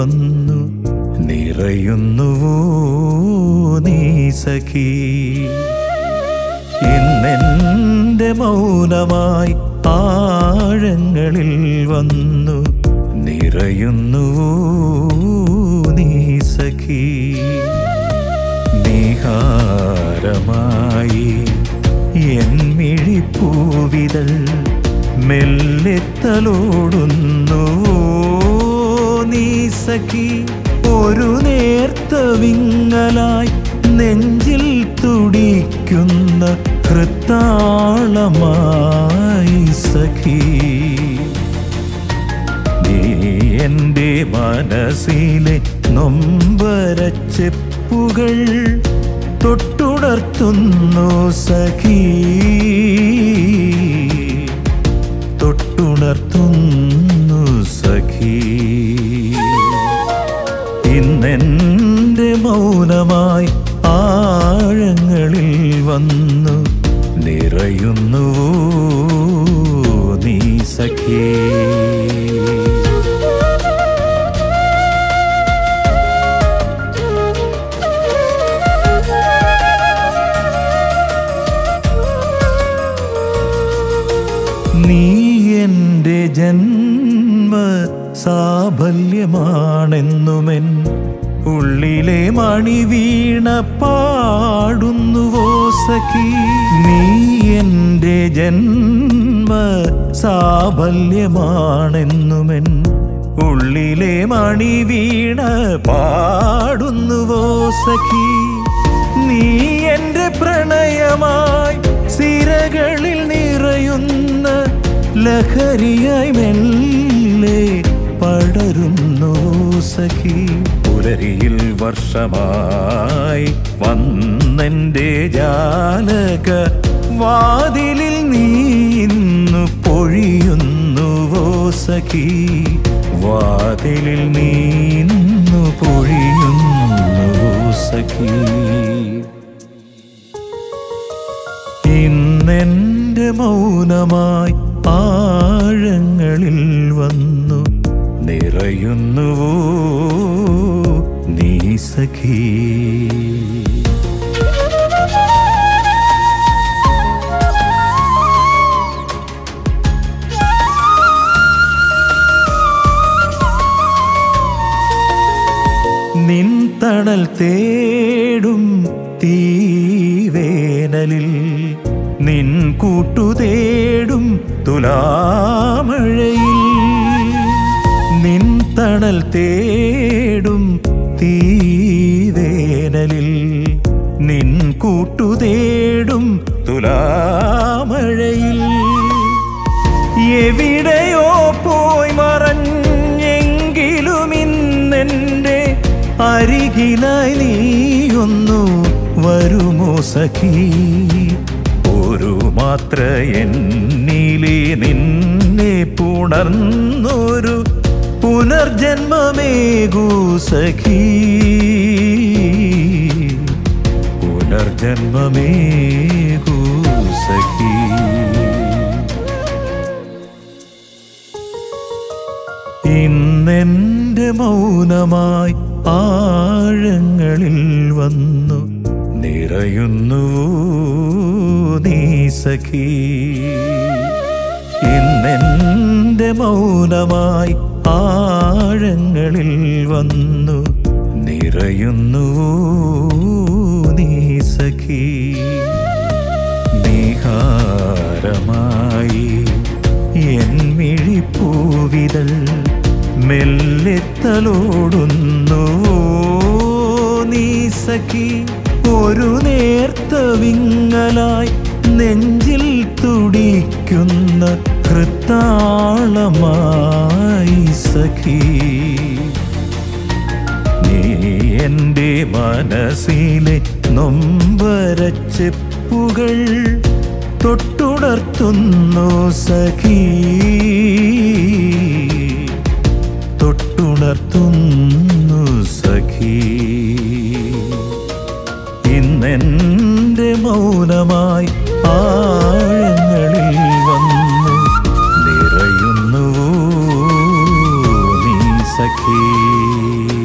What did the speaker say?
വന്നു നിറയുന്നുവോ നീ സഖി ഇന്നെന്റെ മൗനമായി ആഴങ്ങളിൽ വന്നു നിറയുന്നുവോ നീ സഖി നിഹാരമായി എൻ മിഴിപ്പൂവിതൾ മെല്ലെത്തലോടുന്നു നീ സഖി ഒരു നേർത്ത വിങ്ങലായി നെഞ്ചിൽ തുടിക്കുന്ന ഹൃത്താളമായി സഖി നീ എൻ്റെ മനസ്സിലെ നൊമ്പരച്ചെപ്പുകൾ തൊട്ടുണർത്തുന്നു സഖി തൊട്ടുണർത്തുന്നു സഖി ഇന്നെൻ്റെ മൗനമായി ആഴങ്ങളിൽ വന്നു നിറയുന്നുവോ നീ സഖി നീ എൻ്റെ ജന്മ സാഫല്യമാണെന്നുമെൻ ഉള്ളിലെ മണി വീണ പാടുന്നുവോ സഖി നീ എൻ്റെ ജന്മ സാഫല്യമാണെന്നുമെൻ ഉള്ളിലെ മണി വീണ പാടുന്നുവോ സഖി നീ എൻ്റെ പ്രണയമായി സിരകളിൽ നിറയുന്ന ലഹരിയായി മെല്ലെ പടരുന്നു സഖി പുലരിയിൽ വർഷമായി വന്നെൻ്റെ ജാലക വാതിലിൽ നീ ഇന്നു പൊഴിയുന്നുവോ സഖി വാതിലിൽ നീ ഇന്നു പൊഴിയുന്നുവോ സഖി ഇന്നെന്റെ മൗനമായി ആഴങ്ങളിൽ വന്നു നിറയുന്നുവോ നീ സഖീ നിൻ തണൽ തേടും തീവേനലിൽ നിൻ കൂട്ടു തേടും തുലാമഴയിൽ നിൻ തണൽ തേടും തീവേനലിൽ നിൻ കൂട്ടു തേടും തുലാമഴയിൽ എവിടെയോ പോയി മറഞ്ഞെങ്കിലും ഇന്നെൻ്റെ അരികിലായി നീയൊന്നു വരുമോ സഖി ഒരു മാത്ര എന്നിലെ നിന്നെ പുണർന്നൊരു പുനർജന്മമേകൂ സഖി പുനർജന്മമേകൂ സഖി ഇന്നെന്റെ മൗനമായി ആഴങ്ങളിൽ വന്നു നിറയുന്നുവോ നീ സഖി ഇന്നെന്റെ മൗനമായി ആഴങ്ങളിൽ വന്നു നിറയുന്നുവോ നീ സഖി നിഹാരമായി എൻ മിഴിപ്പൂവിതൾ മെല്ലെത്തലോടുന്നു നീ സഖി ഒരു നേർത്ത വിങ്ങലായി നെഞ്ചിൽ തുടിക്കുന്ന ഹൃത്താളമായി സഖി നീ എൻ്റെ മനസ്സിലെ നൊമ്പരച്ചെപ്പുകൾ തൊട്ടുണർത്തുന്നു സഖി തൊട്ടുണർത്തുന്നു സഖി ഇന്നെൻ്റെ മൗനമായി ആഴങ്ങളിൽ വന്നു നിറയുന്നുവോ നീ സഖി